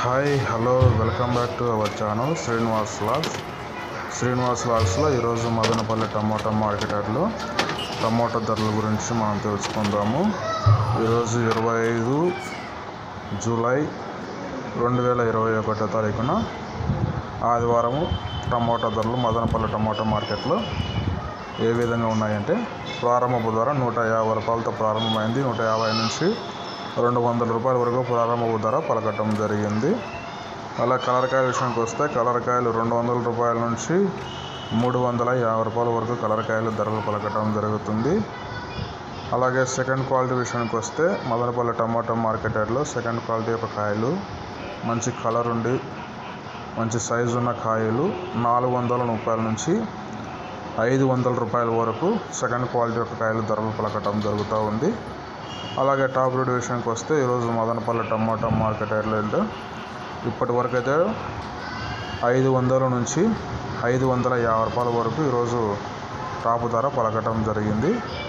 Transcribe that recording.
hi hello welcome back to our channel Srinivas logs Srinivas లాగ్స్లో ఈరోజు Madanapalle tomato market యార్డ్లో టమాటా ధరల గురించి మనం తెలుసుకుందాము ఈరోజు ఇరవై ఐదు జూలై రెండు వేల ఇరవై ఒకటో తారీఖున ఆదివారము టమాటా ధరలు మదనపల్లి టమాటా మార్కెట్లో ఏ విధంగా ఉన్నాయంటే ప్రారంభ ధర నూట యాభై రూపాయలతో ప్రారంభమైంది నూట యాభై నుంచి రెండు వందల రూపాయల వరకు ప్రారంభ ధర పలకటం జరిగింది అలా కలరకాయ విషయానికి వస్తే కలరకాయలు రెండు వందల రూపాయల నుంచి మూడు వందల యాభై రూపాయల వరకు కలరకాయలు ధరలు పలకటం జరుగుతుంది అలాగే సెకండ్ క్వాలిటీ విషయానికి వస్తే మదనపల్లి టమాటా మార్కెట్ యార్డ్లో సెకండ్ క్వాలిటీ యొక్క కాయలు మంచి కలర్ ఉండి మంచి సైజు ఉన్న కాయలు నాలుగు వందల రూపాయల నుంచి ఐదు వందల రూపాయల వరకు సెకండ్ క్వాలిటీ యొక్క కాయలు ధరలు పలకటం జరుగుతూ ఉంది అలాగే టాప్ రేట్ విషయానికి వస్తే ఈరోజు మదనపల్లి టమాటా మార్కెట్ యార్డ్లో ఇప్పటి వరకు అయితే ఐదు వందల నుంచి ఐదు వందల యాభై రూపాయల వరకు ఈరోజు టాప్ ధర పలకటం జరిగింది